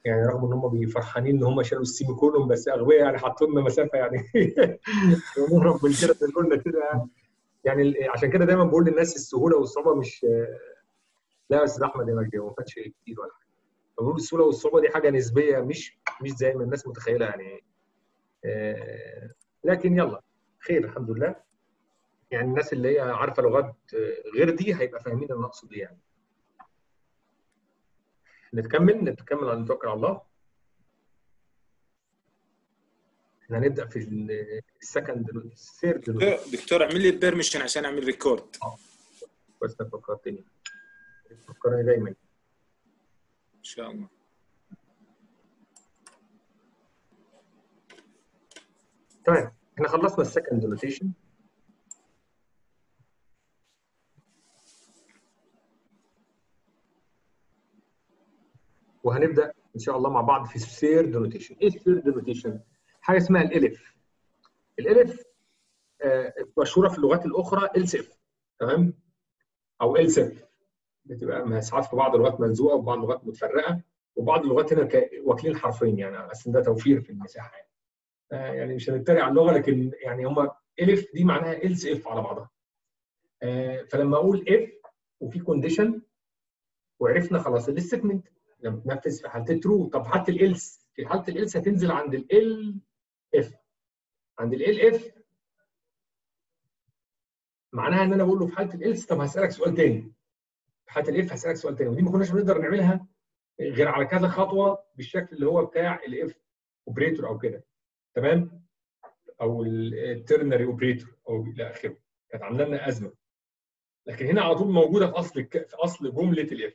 يعني رغم ان هم فرحانين ان هم شالوا السيمي كولون بس اغبياء يعني حطوا لنا مسافه يعني نهرب من كده قلنا كده يعني عشان كده دايما بقول للناس السهوله والصعوبه مش لا يا استاذ احمد يا مجدي هو ما فاتش كتير ولا حاجه بقول السهوله والصعوبه دي حاجه نسبيه مش مش زي ما الناس متخيله يعني آه لكن يلا خير الحمد لله يعني الناس اللي هي عارفه لغات غير دي هيبقى فاهمين انا اقصد ايه يعني نتكمل نتكمل على نتوكل على الله احنا هنبدا في السكند الثيرد دكتور اعمل لي بيرميشن عشان اعمل ريكورد بس فكرتني فكرني دايما ان شاء الله تمام احنا خلصنا السكند نوتيشن وهنبدا ان شاء الله مع بعض في الثيرد نوتيشن ايه الثيرد نوتيشن حاجه اسمها الالف الالف آه مشهوره في اللغات الاخرى السف تمام او السف بتبقى ساعات في بعض اللغات ملزوقه وبعض اللغات متفرقه وبعض اللغات هنا واكلين حرفين يعني بس ده توفير في المساحه يعني آه يعني مش هنتريق على اللغه لكن يعني هم الف دي معناها الس اف على بعضها آه فلما اقول اف وفي كونديشن وعرفنا خلاص الستمنت لما تنفذ في حاله الترو طب حاله الالس في حاله الالس هتنزل عند ال اف عند ال اف معناها ان انا بقول له في حاله الالس طب هسالك سؤال تاني في حاله الاف هسالك سؤال تاني ودي ما كناش بنقدر نعملها غير على كذا خطوه بالشكل اللي هو بتاع الاف اوبريتور او كده تمام او الترنري اوبريتور او الى اخره كانت عامله لنا ازمه لكن هنا على طول موجوده في اصل في اصل جمله الاف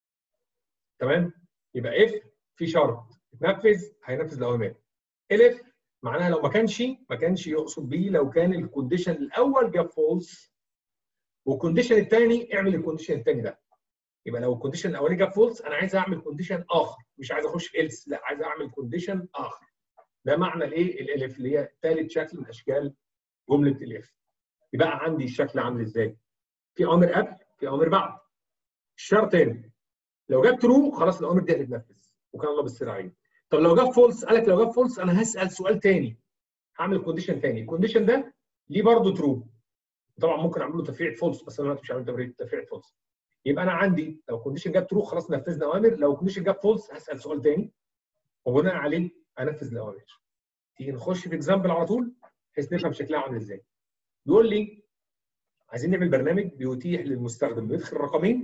تمام يبقى اف في شرط تنفذ هينفذ الاوامر الف معناها لو ما كانش ما كانش يقصد بيه لو كان الكونديشن الاول جاب فولس والكونديشن الثاني اعمل الكونديشن الثاني ده يبقى لو الكونديشن الاولاني جاب فولس انا عايز اعمل كونديشن اخر مش عايز اخش في الس لا عايز اعمل كونديشن اخر ده معنى الايه الالف اللي هي ثالث شكل من اشكال جمله الاف يبقى عندي الشكل عامل ازاي في امر قبل في امر بعد الشرط هنا لو جاب ترو خلاص الاوامر دي هتتنفذ وكان الله بالسر عليه طب لو جاب فولس قال لك لو جاب فولس انا هسال سؤال تاني هعمل كونديشن تاني الكونديشن ده ليه برضه ترو طبعا ممكن اعمل له تفريع فولس بس انا مش هعمل تفريع فولس يبقى انا عندي لو الكونديشن جاب ترو خلاص نفذنا اوامر لو الكونديشن جاب فولس هسال سؤال تاني وبناء عليه انفذ الاوامر تيجي نخش في اكزامبل على طول بحيث نفهم شكلها عامل ازاي بيقول لي عايزين نعمل برنامج بيتيح للمستخدم يدخل رقمين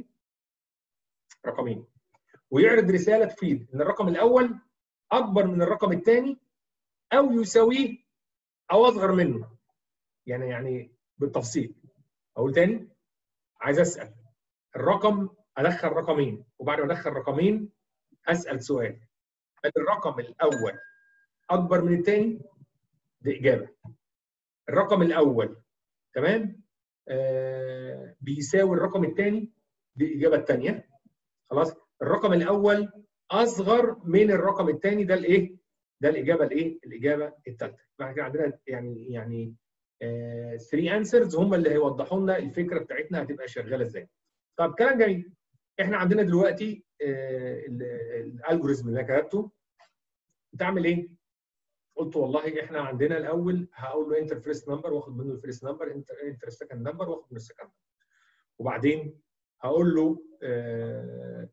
رقمين ويعرض رساله تفيد ان الرقم الاول اكبر من الرقم الثاني او يساويه او اصغر منه يعني يعني بالتفصيل اقول تاني عايز اسال الرقم ادخل رقمين وبعد ما ادخل رقمين اسال سؤال هل الرقم الاول اكبر من الثاني دي اجابه الرقم الاول تمام آه بيساوي الرقم الثاني دي الاجابه الثانيه خلاص الرقم الاول اصغر من الرقم الثاني ده الايه ده الاجابه الايه الاجابه الثالثه بعد كده عندنا يعني يعني 3 آه انسرز هم اللي هيوضحوا لنا الفكره بتاعتنا هتبقى شغاله ازاي طب كلام جميل احنا عندنا دلوقتي آه الالجوريزم اللي انا كتبته بتعمل ايه قلت والله احنا عندنا الاول هقول له انتر فيرست نمبر واخد منه الفيرست نمبر انتر سكند نمبر واخد منه السكند وبعدين هقول له آه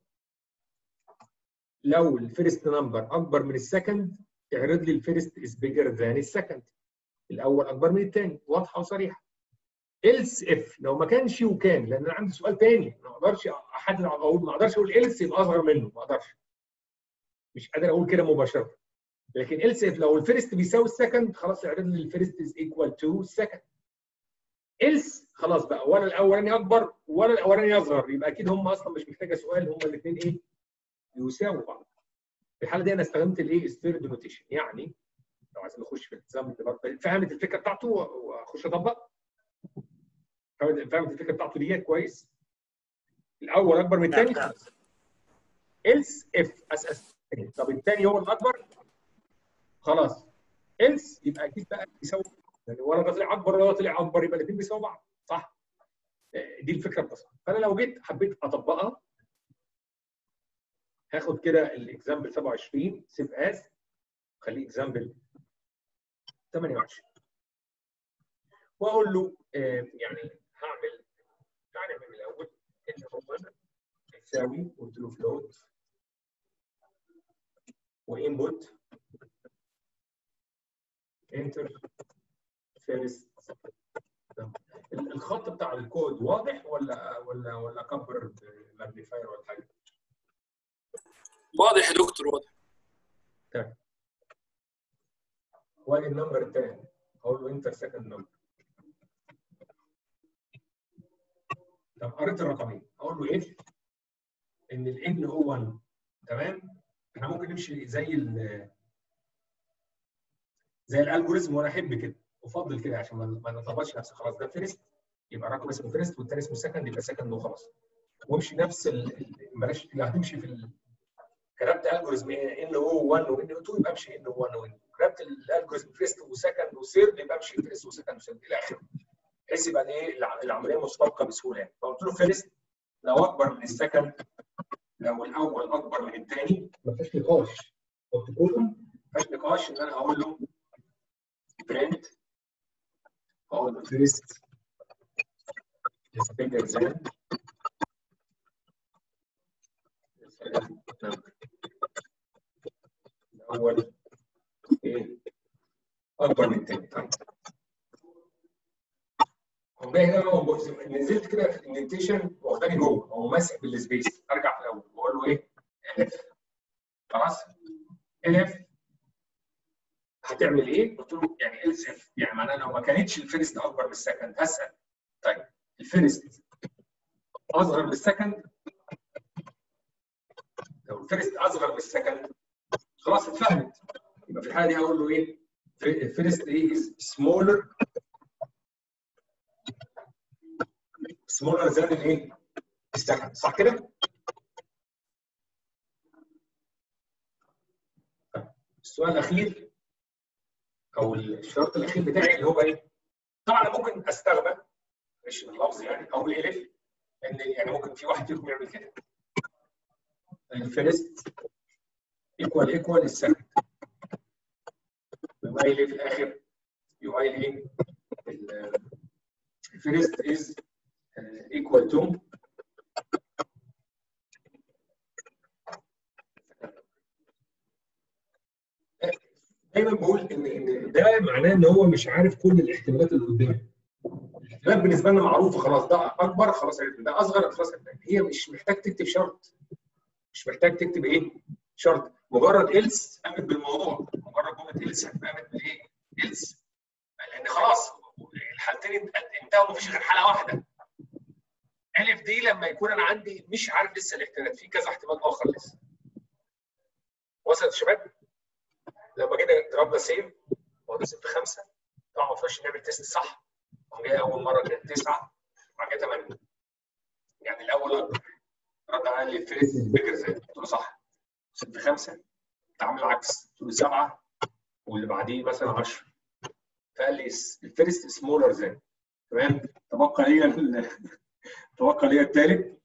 لو الفيرست نمبر اكبر من السكند اعرض لي الفيرست از بيجر ذان السكند الاول اكبر من الثاني واضحه وصريحه إلس إف لو ما كانش وكان لأن أنا عندي سؤال تاني ما أقدرش أحدد أقول ما أقدرش أقول إلس يبقى أصغر منه ما أقدرش مش قادر أقول كده مباشرة لكن إلس إف لو الفيرست بيساوي السكند خلاص اعرض لي الفيرست از ايكوال تو السكند إلس خلاص بقى ولا الأولاني أكبر ولا الأولاني أصغر يبقى أكيد هم أصلا مش محتاجة سؤال هم الاثنين إيه يساووا بعض في الحالة دي أنا استخدمت الإيه الثيرد نوتيشن يعني لو عايزين نخش في الالتزام فهمت الفكرة بتاعته وأخش أطبق فهمت الفكره بتاعته دي كويس الاول اكبر من الثاني خلاص إلس إف أسأس طب الثاني هو الأكبر خلاص إلس يبقى أكيد بقى بيساوي يعني ولا ده طلع أكبر ولا ده طلع أكبر يبقى الاثنين بيساووا بعض صح؟ دي الفكرة بتاعتها فأنا لو جيت حبيت أطبقها هاخد كده الاكزامبل 27 سيف اس خليه اكزامبل 28 واقول له آه يعني هعمل تعالى من الاول ان هو يساوي قلت له فلوت وانبوت انتر فيرست الخط بتاع الكود واضح ولا ولا ولا اكبر الماجنيفاير ولا حاجه؟ واضح يا دكتور واضح طيب واجي النمبر الثاني اقول له انتر سكند نمبر طب قريت الرقمين اقول له ايه؟ ان الان هو 1 تمام؟ احنا ممكن نمشي زي ال زي الالجوريزم وانا احب كده افضل كده عشان ما نطبقش نفس خلاص ده فيرست يبقى الرقم اسمه فيرست والثاني اسمه سكند يبقى سكند وخلاص وامشي نفس بلاش اللي هتمشي في ال... كتبت الجوريزم ان او 1 وان او 2 يبقى امشي ان او 1 وان كتبت الالجوريزم فيرست وسكند وثيرد يبقى امشي فيرست وسكند وثيرد الى اخره بحيث يبقى ايه العمليه مسبقه بسهوله يعني فقلت له فيرست لو اكبر من السكند لو الاول اكبر من الثاني ما فيش نقاش قلت كلهم ما فيش نقاش ان انا هقول له print or the first is bigger than the second number. الأول إيه؟ أكبر من الثاني طيب. قوم جاي هنا هو نزلت كده في الاندنتيشن واخداني جوه هو ماسك بالسبيس ارجع في الاول واقول له ايه؟ اف خلاص؟ اف هتعمل ايه؟ قلت له يعني الس اف يعني معناها لو ما كانتش الفيرست اكبر من السكند هسال طيب الفيرست اصغر من السكند لو الفيرست اصغر من السكند خلاص اتفهمت يبقى في الحاله دي هقول له ايه؟ الفيرست ايه از سمولر سمولر ذان الايه؟ السكند صح كده؟ السؤال الاخير او الشرط الاخير بتاعي اللي هو ايه؟ طبعا ممكن استغبى مش باللفظ يعني او بالالف ان يعني ممكن في واحد فيكم يعمل كده الفيرست ايكوال ايكوال السكند يقوم قايل ايه في الاخر؟ يقوم قايل ايه؟ الفيرست از ايكوال تو دايما بقول ان ان ده معناه ان هو مش عارف كل الاحتمالات اللي قدامه. الاحتمالات بالنسبه لنا معروفه خلاص ده اكبر خلاص عرفنا ده اصغر خلاص عرفنا هي مش محتاج تكتب شرط مش محتاج تكتب ايه؟ شرط مجرد إلس قامت بالموضوع مجرد جمله إلس قامت بالايه؟ إلس لان خلاص الحالتين انتهوا مفيش غير حاله واحده الف دي لما يكون انا عندي مش عارف لسه الاحتمالات في كذا احتمال اخر لسه وصلت يا شباب؟ لما جينا ضربنا سيف وهندسه في خمسه طبعا ما فيناش نعمل تيست صح قام جاي اول مره كانت تسعه وبعد كده ثمانيه يعني الاول اكبر رد قال لي الفيرست بيجر زي قلت له صح ست خمسه تعمل العكس قلت له سبعه واللي بعديه مثلا 10 فقال لي الفيرست سمولر زي تمام تبقى ليا تبقى ليا الثالث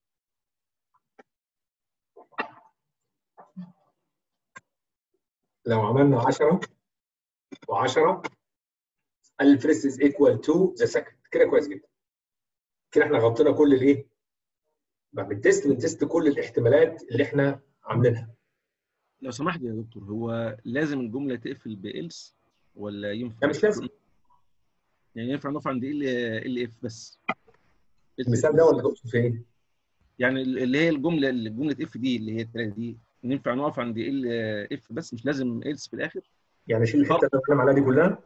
لو عملنا 10 و10 الفيرست از ايكوال تو ذا سكند كده كويس جدا كده احنا غطينا كل الايه؟ بقى بالتست بنتست كل الاحتمالات اللي احنا عاملينها لو سمحت يا دكتور هو لازم الجمله تقفل بإلس ولا ينفع لا مش لازم يعني ينفع نقف عند ال ال اف بس المثال ده ولا تقصد في ايه؟ يعني اللي هي الجمله الجمله اف دي اللي هي الثلاثه دي ينفع نقف عند ال اف بس مش لازم إلس في الاخر يعني شيل الحته اللي بتكلم عليها دي كلها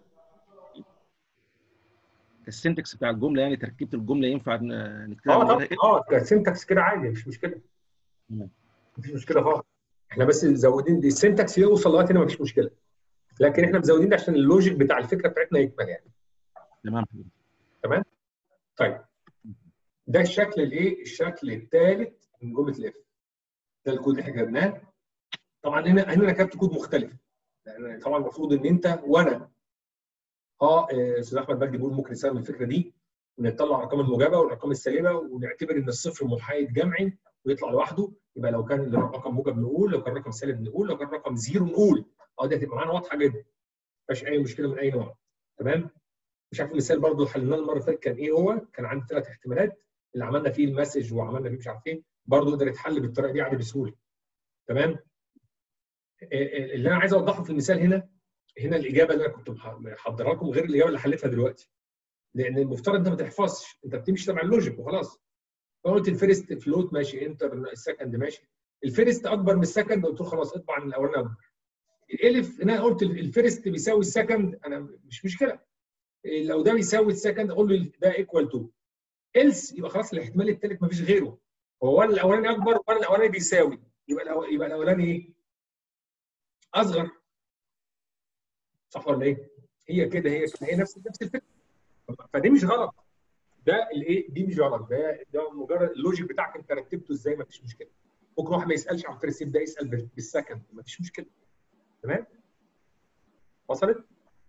السنتكس بتاع الجمله يعني تركيبه الجمله ينفع نكتبها اه من طبعا غيرها اه كسنتكس كده عادي مش مشكله تمام. مفيش مشكله خالص احنا بس مزودين دي السنتكس يوصل لغايه هنا مفيش مشكله لكن احنا مزودين ده عشان اللوجيك بتاع الفكره بتاعتنا يكمل يعني تمام تمام طيب ده الشكل الايه الشكل الثالث من جمله الاف ده الكود اللي احنا كتبناه طبعا هنا هنا انا كتبت كود مختلف لان طبعا المفروض ان انت وانا اه آه، استاذ احمد مجدي بيقول ممكن نستخدم الفكره دي ونطلع الارقام الموجبه والارقام السالبه ونعتبر ان الصفر محايد جمعي ويطلع لوحده يبقى لو كان الرقم موجب نقول لو كان رقم سالب نقول لو كان رقم زيرو نقول اه دي هتبقى معانا واضحه جدا ما فيهاش اي مشكله من اي نوع تمام مش عارف المثال برضه حلناه المره اللي فاتت كان ايه هو كان عندي ثلاث احتمالات اللي عملنا فيه المسج وعملنا فيه مش عارف ايه برضه يقدر يتحل بالطريقه دي عادي بسهوله تمام اللي انا عايز اوضحه في المثال هنا هنا الاجابه اللي انا كنت محضرها لكم غير الاجابه اللي حليتها دلوقتي لان المفترض انت ما تحفظش انت بتمشي تبع اللوجيك وخلاص فقلت الفيرست فلوت ماشي انتر السكند ماشي الفيرست اكبر من السكند قلت له خلاص اطبع عن الاولاني اكبر الالف انا قلت الفيرست بيساوي السكند انا مش مشكله لو ده بيساوي السكند اقول له ده ايكوال تو إلس يبقى خلاص الاحتمال الثالث مفيش غيره هو ولا الاولاني اكبر ولا الاولاني بيساوي يبقى الأو... يبقى الاولاني ايه؟ اصغر صح ولا ايه؟ هي كده هي كده هي نفس نفس الفكره فدي مش غلط ده الايه دي مش غلط ده ده مجرد اللوجيك بتاعك انت رتبته ازاي مفيش مشكله ممكن واحد ما يسالش على الفيرست يبدا يسال بالسكند مفيش مشكله تمام وصلت؟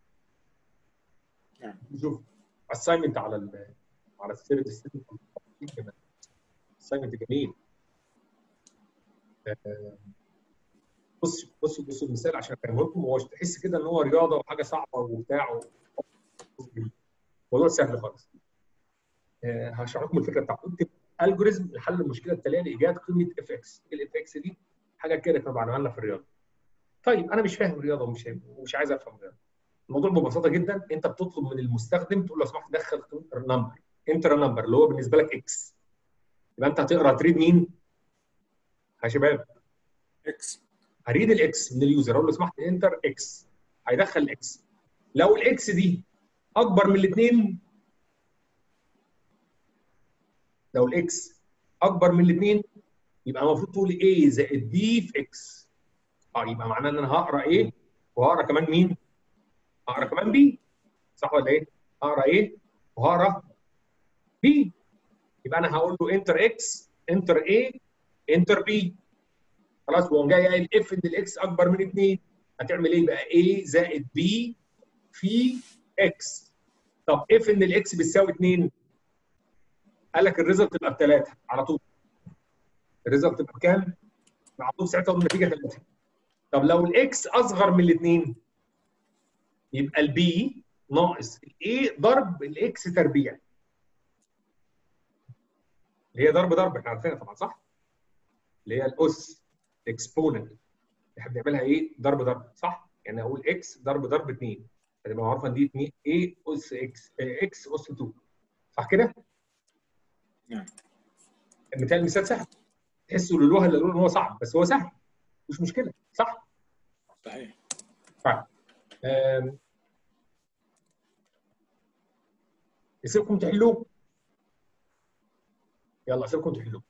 نعم. نشوف اساينمنت على ال على الثيرد اساينمنت جميل آه، بص بص بص المثال عشان افهمه لكم هو تحس كده ان هو رياضه وحاجه صعبه وبتاع موضوع سهل خالص آه، هشرح لكم الفكره بتاعته اكتب الجوريزم لحل المشكله التاليه لايجاد قيمه اف اكس الاف اكس دي حاجه كده كانوا بعملها لنا في الرياضه طيب انا مش فاهم الرياضه ومش ومش عايز افهم الرياضه الموضوع ببساطه جدا انت بتطلب من المستخدم تقول له لو سمحت دخل نمبر انتر نمبر اللي هو بالنسبه لك اكس يبقى انت هتقرا تريد مين؟ يا شباب اكس هريد الاكس من اليوزر اقول له سمحت انتر اكس هيدخل الاكس لو الاكس دي اكبر من الاثنين لو الاكس اكبر من الاثنين يبقى المفروض تقول A زائد B في اكس اه يبقى معناه ان انا هقرا ايه وهقرا كمان مين؟ هقرا كمان B صح ولا ايه؟ هقرا ايه وهقرا B يبقى انا هقول له انتر اكس انتر A انتر B خلاص وقام جاي قايل اف ان الاكس اكبر من 2 هتعمل ايه بقى A زائد B في اكس طب اف ان الاكس بتساوي 2 قال لك الريزلت تبقى بثلاثه على طول الريزلت تبقى بكام؟ على طول ساعتها النتيجه 3 طب لو الاكس اصغر من الاثنين يبقى البي ناقص الاي ضرب الاكس تربيع اللي هي ضرب ضرب احنا عارفينها طبعا صح؟ اللي هي الاس اكسبوننت احنا بنعملها ايه؟ ضرب ضرب صح؟ يعني اقول اكس ضرب ضرب 2 هتبقى معروفه ان دي 2 ايه اس اكس اكس اس 2 صح كده؟ نعم المثال مثال سهل تحسوا للوهله اللي ان هو صعب بس هو سهل مش مشكله صح؟ صحيح طيب آم، يسيبكم تحلوه يلا اسيبكم تحلوه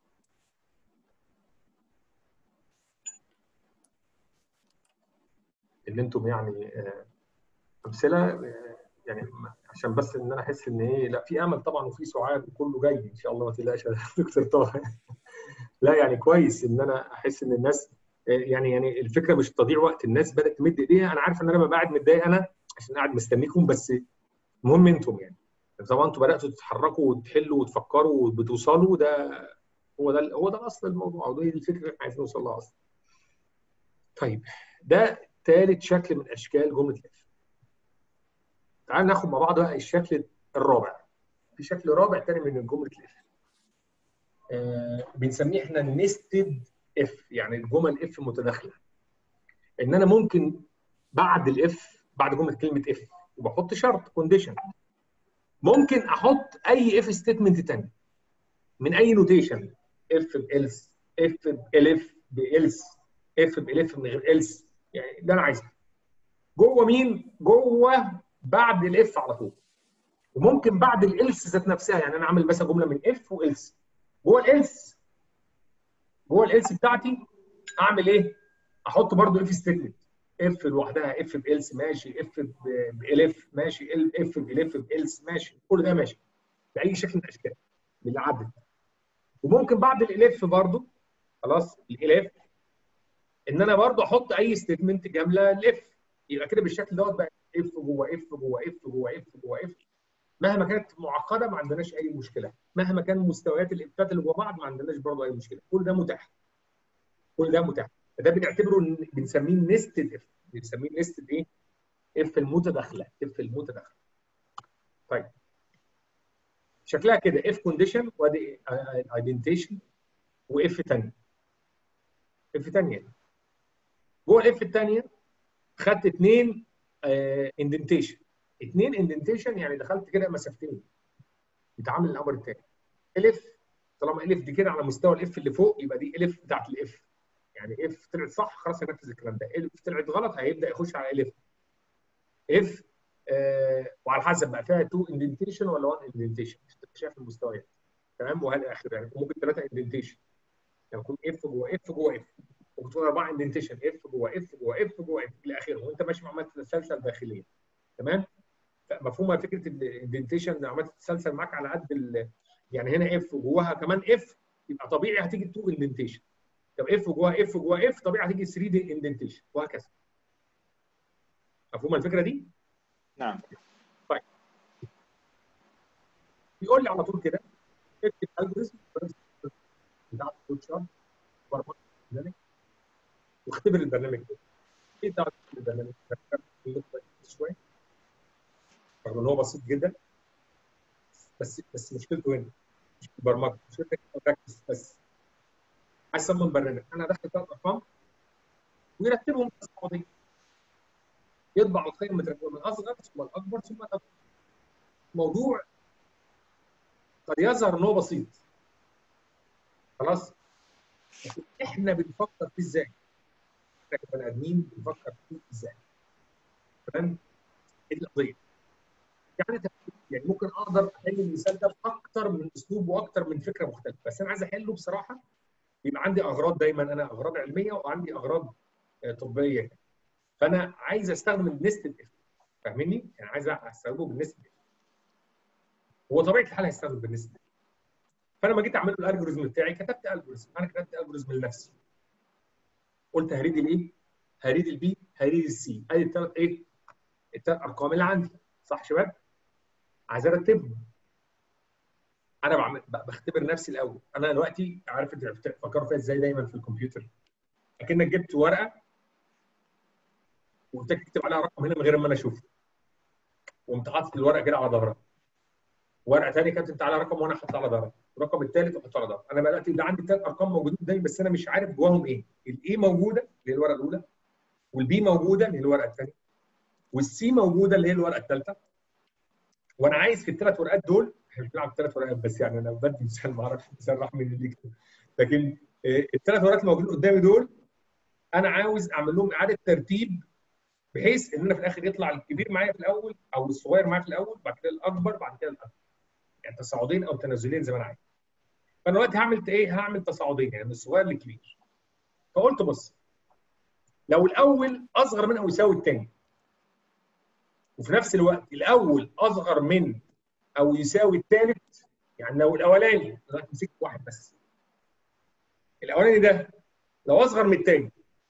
ان انتم يعني آه، امثله آه، يعني عشان بس ان انا احس ان ايه لا في امل طبعا وفي سعاد وكله جاي ان شاء الله ما تقلقش يا دكتور طه لا يعني كويس ان انا احس ان الناس يعني يعني الفكره مش تضييع وقت الناس بدات تمد ايديها انا عارف ان انا ببقى قاعد متضايق انا عشان قاعد مستنيكم بس المهم انتم يعني طبعا انتوا بداتوا تتحركوا وتحلوا وتفكروا وبتوصلوا ده هو ده هو ده اصل الموضوع ودي الفكره اللي احنا عايزين نوصل لها اصلا. طيب ده ثالث شكل من اشكال جمله الاف. تعال ناخد مع بعض بقى الشكل الرابع. في شكل رابع تاني من جمله الاف. آه بنسميه احنا نستد اف يعني الجمل اف متداخله. ان انا ممكن بعد الاف بعد جمله كلمه اف وبحط شرط كونديشن ممكن احط اي اف ستيتمنت تاني من اي نوتيشن اف بالس اف بالف بالس اف بالف من غير الس يعني ده انا عايزه جوه مين؟ جوه بعد الاف على طول وممكن بعد الالس ذات نفسها يعني انا عامل مثلا جمله من اف والس جوه الالس جوه الالس بتاعتي اعمل ايه؟ احط برضو اف ستيتمنت اف لوحدها اف بالس ماشي اف بالف ماشي اف بالف بالس ماشي كل ده ماشي باي شكل من الاشكال اللي عدت وممكن بعد الالف برضو خلاص الالف ان انا برضو احط اي ستيتمنت جامله الاف يبقى كده بالشكل دوت بقى اف جوه اف جوه اف جوه اف جوه اف مهما كانت معقده ما عندناش اي مشكله مهما كان مستويات الافات اللي جوا بعض ما عندناش برضه اي مشكله كل ده متاح كل ده متاح ده بنعتبره إن- بنسميه نستد اف بنسميه نستد ايه اف المتداخله اف المتداخله طيب شكلها كده اف كونديشن وادي ايدنتيشن واف ثانيه اف ثانيه جوه الاف الثانيه خدت اثنين اندنتيشن اثنين اندنتيشن يعني دخلت كده مسافتين بتعامل الامر الثاني الف طالما الف دي كده على مستوى الاف اللي فوق يبقى دي الف بتاعت الاف يعني اف طلعت صح خلاص هينفذ الكلام ده الف طلعت غلط هيبدا يخش على الف اف آه وعلى حسب بقى فيها 2 اندنتيشن ولا 1 اندنتيشن شايف المستويات تمام وهذا اخر يعني ممكن ثلاثه اندنتيشن يعني يكون اف جوه اف جوه اف ممكن تكون اربعه اندنتيشن اف جوه اف جوه اف جوه اف الى اخره وانت ماشي مع عمليه التسلسل داخليا تمام مفهومه فكره الاندنتيشن عمليه تتسلسل معاك على قد ال... يعني هنا اف وجواها كمان اف يبقى طبيعي هتيجي 2 اندنتيشن طب اف جواها اف جواها اف طبيعي هتيجي 3 دي اندنتيشن وهكذا مفهومه الفكره دي؟ نعم بيقول لي على طول كده اكتب الجوريزم بتاع الكود شارت برمج البرنامج واختبر البرنامج ده ايه بتاع البرنامج ده؟ شويه رغم ان هو بسيط جدا بس بس مشكلته هنا مش في البرمجه مشكلته ركز بس عايز اصمم برنامج انا ادخل ثلاث ارقام ويرتبهم تصاعديا يطبع القيم مترتبه من الاصغر ثم الاكبر ثم الاكبر موضوع قد يظهر ان هو بسيط خلاص لكن احنا بنفكر فيه ازاي؟ احنا كبني ادمين بنفكر فيه ازاي؟ تمام؟ دي القضيه يعني تفكير. يعني ممكن اقدر احل المثال ده باكثر من اسلوب واكثر من فكره مختلفه بس انا عايز احله بصراحه بيبقى عندي اغراض دايما انا اغراض علميه وعندي اغراض آه، طبيه فانا عايز استخدم النستد اف فاهمني؟ يعني عايز استخدمه بالنسبه هو طبيعه الحال هيستخدم بالنسبه فانا لما جيت اعمل له الالجوريزم بتاعي كتبت الجوريزم انا كتبت الجوريزم لنفسي قلت هريد الايه؟ هريد البي هريد السي ادي الثلاث ايه؟ الثلاث ارقام اللي عندي صح يا شباب؟ عايز ارتبهم انا بعمل ب- بختبر نفسي الاول انا دلوقتي عارف انت بتفكروا فيها ازاي دايما في الكمبيوتر اكنك جبت ورقه وقلت لك تكتب عليها رقم هنا من غير ما انا اشوفه وقمت حاطط الورقه كده على ظهرها ورقه ثانيه كتبت عليها رقم وانا حاطط على ظهرها الرقم الثالث وحطه على ظهرها انا بقى دلوقتي ده عندي ثلاث ارقام موجودين قدامي بس انا مش عارف جواهم ايه الاي موجوده اللي هي الورقه الاولى والبي موجوده اللي هي الورقه الثانيه والسي موجوده اللي هي الورقه الثالثه وانا عايز في الثلاث ورقات دول احنا مش بنلعب ثلاث ورقات بس يعني انا بدي مثال ما اعرفش مثال راح من اللي كده لكن آه، الثلاث ورقات الموجودين قدامي دول انا عاوز اعمل لهم اعاده ترتيب بحيث ان انا في الاخر يطلع الكبير معايا في الاول او الصغير معايا في الاول بعد كده الاكبر بعد كده الاكبر يعني تصاعدين او تنازلين زي ما انا عايز فانا دلوقتي هعمل ايه هعمل تصاعدين يعني من الصغير للكبير فقلت بص لو الاول اصغر من او يساوي الثاني وفي نفس الوقت الاول اصغر من او يساوي الثالث يعني لو الاولاني دلوقتي مسكت واحد بس الاولاني ده لو اصغر من الثاني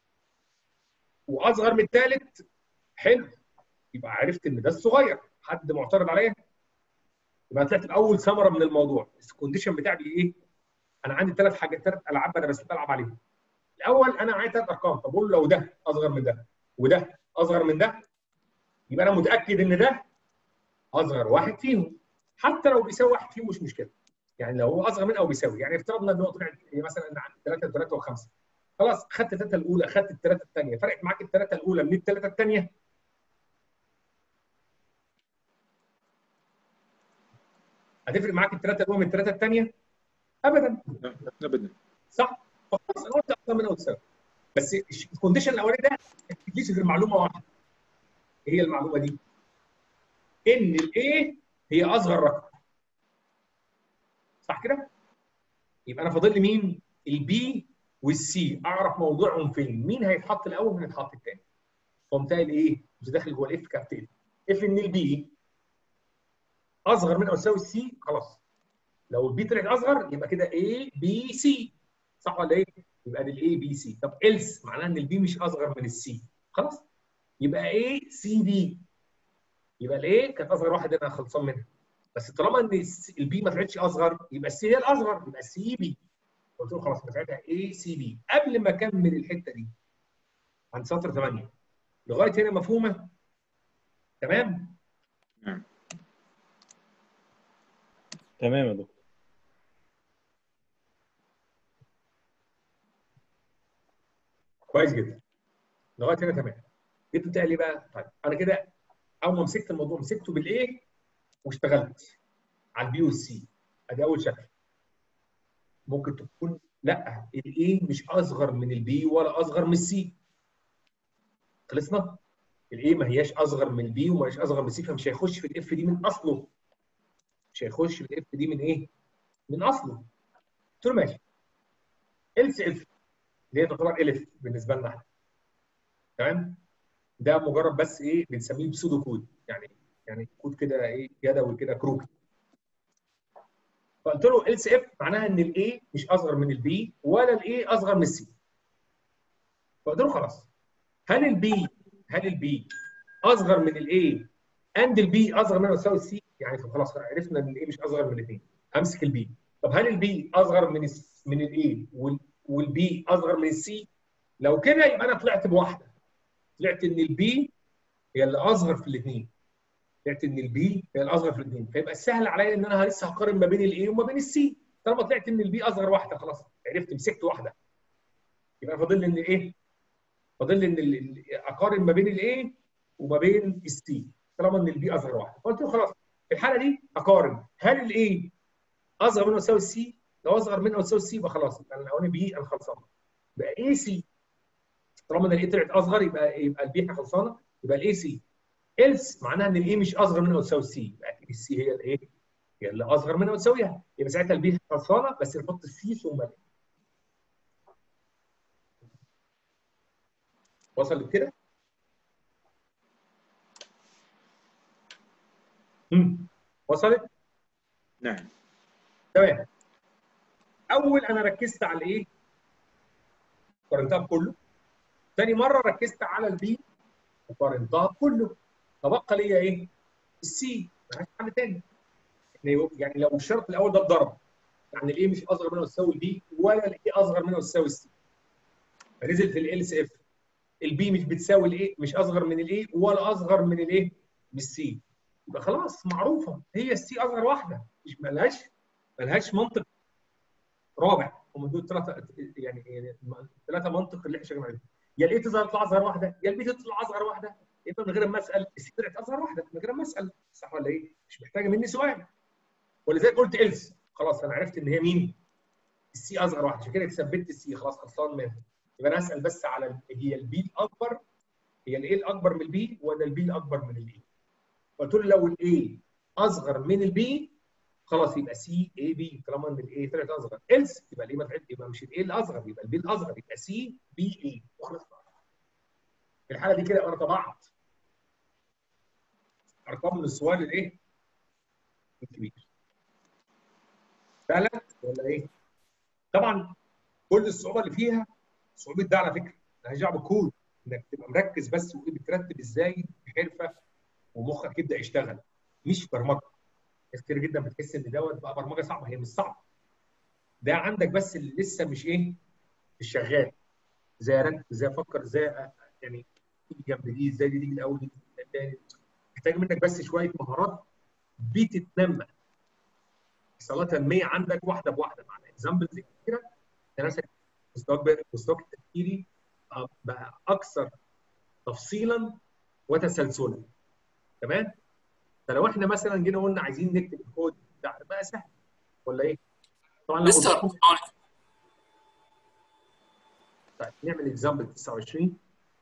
واصغر من الثالث حلو يبقى عرفت ان ده الصغير حد معترض عليا يبقى طلعت باول ثمره من الموضوع الكونديشن بتاعي ايه انا عندي ثلاث حاجات ثلاث العاب انا بس بلعب عليهم الاول انا عايز ثلاث ارقام فبقول له لو ده اصغر من ده وده اصغر من ده يبقى انا متاكد ان ده اصغر واحد فيهم حتى لو بيساوي واحد فيهم مش مشكله يعني لو هو اصغر من او بيساوي يعني افترضنا ان هو طلع مثلا ان عندي 3 3 و5 خلاص خدت الثلاثه الاولى خدت الثلاثه الثانيه فرقت معاك الثلاثه الاولى من الثلاثه الثانيه هتفرق معاك الثلاثه الاولى من الثلاثه الثانيه ابدا لا ابدا صح فخلاص انا قلت اكتر من او تساوي بس الكونديشن الاولاني ده ما تجيش غير معلومه واحده ايه هي المعلومه دي؟ ان الايه هي اصغر رقم صح كده؟ يبقى انا فاضل لي مين؟ البي والسي اعرف موضوعهم فين؟ مين هيتحط الاول ومين هيتحط الثاني؟ قمت قايل ايه؟ مش داخل جوه الاف كابتن اف ان البي اصغر من او يساوي السي خلاص لو البي طلعت اصغر يبقى كده اي بي سي صح ولا ايه؟ يبقى دي الاي بي سي طب إلس معناها ان البي مش اصغر من السي خلاص يبقى ايه سي دي يبقى الايه كانت اصغر واحده انا خلصان منها بس طالما ان البي ما طلعتش اصغر يبقى السي هي الاصغر يبقى السي بي قلت له خلاص يبقى ساعتها اي سي بي قبل ما اكمل الحته دي عند سطر 8 لغايه هنا مفهومه تمام نعم تمام يا دكتور كويس جدا لغايه هنا تمام جبت بتاعي ليه بقى؟ طيب انا كده اول ما مسكت الموضوع مسكته بالايه واشتغلت على البي والسي ادي اول شكل ممكن تكون لا الاي مش اصغر من البي ولا اصغر من السي خلصنا الاي ما هياش اصغر من البي وما هياش اصغر من السي فمش هيخش في الاف دي من اصله مش هيخش في الاف دي من ايه؟ من اصله قلت له ماشي الس اف اللي هي تعتبر الف بالنسبه لنا احنا تمام ده مجرد بس ايه بنسميه بسودو كود يعني يعني كود كده ايه يدوي كده كروكي فقلت له ال سي اف معناها ان الاي مش اصغر من البي ولا الاي اصغر من السي فقلت له خلاص هل البي هل البي اصغر من الاي اند البي اصغر من يساوي السي يعني خلاص عرفنا ان الاي مش اصغر من الاثنين امسك البي طب هل البي اصغر من الس- من الاي والبي اصغر من السي لو كده يبقى انا طلعت بواحده طلعت ان البي هي اللي اصغر في الاثنين طلعت ان البي هي الاصغر في الاثنين فيبقى سهل عليا ان انا لسه هقارن ما بين الاي وما بين السي طالما طلعت ان البي اصغر واحده خلاص عرفت مسكت واحده يبقى فاضل لي ان ايه؟ فاضل لي ان ال- ال- اقارن ما بين الاي وما بين السي طالما ان البي اصغر واحده فقلت له خلاص في الحاله دي اقارن هل الاي اصغر منه يساوي السي؟ لو اصغر منه يساوي السي يبقى خلاص يبقى الاولاني بي انا خلصان يبقى اي سي طالما ان الاي طلعت اصغر يبقى يبقى البي احنا خلصانه يبقى الاي سي إلس معناها ان الاي مش اصغر منها وتساوي السي يبقى اكيد السي هي الايه؟ هي اللي اصغر منها وتساويها يبقى ساعتها البي خلصانه بس نحط السي ثم الاي وصل كده؟ امم وصلت؟ نعم تمام اول انا ركزت على الايه؟ قارنتها بكله ثاني مره ركزت على البي وقارنتها بكله تبقى ليا ايه؟ السي ملهاش حل تاني يعني يعني لو الشرط الاول ده اتضرب يعني الايه مش اصغر منه تساوي البي ولا الايه اصغر منه تساوي السي فنزل في ال سي اف البي مش بتساوي الايه مش اصغر من الايه ولا اصغر من الايه من السي يبقى خلاص معروفه هي السي اصغر واحده مش ملهاش ملهاش منطق رابع هم دول ثلاثه يعني يعني ثلاثه منطق اللي احنا شغالين عليهم يا الايه تظهر تطلع اصغر واحده يا البي تطلع اصغر واحده يبقى من غير ما اسال السي طلعت اصغر واحده من غير ما اسال صح ولا ايه؟ مش محتاجه مني سؤال ولذلك قلت إلس خلاص انا عرفت ان هي مين؟ السي اصغر واحده عشان كده ثبت السي خلاص خلصان منها يبقى انا اسال بس على هي البي الاكبر هي الايه الاكبر من البي ولا البي الاكبر من الاي؟ قلت له لو الاي اصغر من البي خلاص يبقى سي اي بي طالما ان الاي طلعت اصغر إلس يبقى الايه ما طلعت يبقى مش الاي الاصغر يبقى البي الاصغر يبقى سي بي اي وخلص في الحاله دي كده انا طبعت ارقام من السؤال الايه؟ الكبير فعلا ولا ايه؟ طبعا كل الصعوبه اللي فيها صعوبه ده على فكره مالهاش دعوه بالكود انك تبقى مركز بس وايه بترتب ازاي بحرفه ومخك يبدا يشتغل مش برمجه ناس كتير جدا بتحس ان دوت بقى برمجه صعبه هي مش صعبه ده عندك بس اللي لسه مش ايه مش شغال ازاي اركز ازاي افكر ازاي أ- يعني تيجي جنب دي ازاي دي تيجي الاول دي الثاني محتاج منك بس شويه مهارات بتتنمى صلاه تنميه عندك واحده بواحده مع اكزامبلز كتيره ناسك مستواك مستواك التفكيري آه، بقى اكثر تفصيلا وتسلسلا تمام فلو احنا مثلا جينا قلنا عايزين نكتب الكود بتاع بقى سهل ولا ايه؟ طبعا لو مستر قدامكم- طيب نعمل اكزامبل 29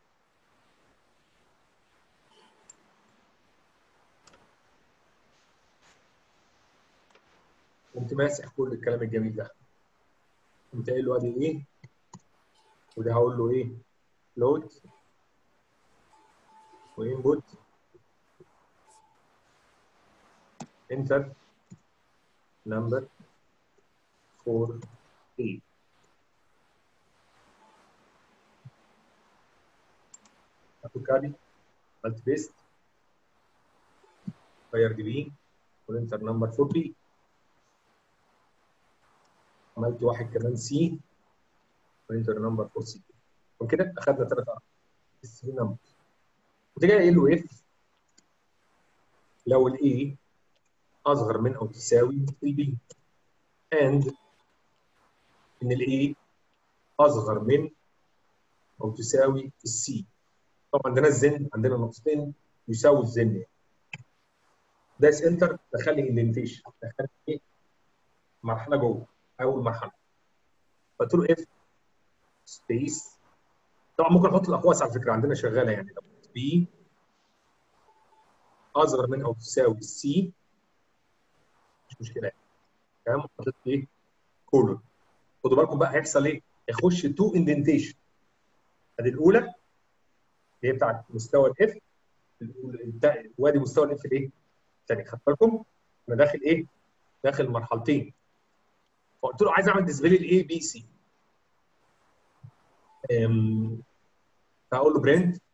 قمت ماسح كل الكلام الجميل ده قمت قايل له ادي ايه وده هقول له ايه لود وانبوت انتر نمبر 4 8 اخد كابي عملت بيست غير دي بي والانتر نمبر 4 بي عملت واحد كمان سي والانتر نمبر 4 سي وكده اخذنا ثلاث ارقام السي نمبر كنت جاي قايل له اف لو الاي اصغر من او تساوي البي and ان الاي اصغر من او تساوي السي طبعا عندنا الزن عندنا نقطتين يساوي الزن يعني. دايس انتر دخل لي اندنتيشن دخل لي مرحله جوه اول مرحله قلت له اف سبيس طبعا ممكن احط الاقواس على فكره عندنا شغاله يعني لو بي اصغر من او تساوي السي مش مشكله يعني. تمام حطيت ايه كولون خدوا بالكم بقى هيحصل ايه يخش تو اندنتيشن ادي الاولى اللي هي بتاعت مستوى الاف وادي مستوى الاف الايه الثاني خدت بالكم انا داخل ايه داخل مرحلتين فقلت له عايز اعمل ديسبلاي الاي بي سي فهقول له برنت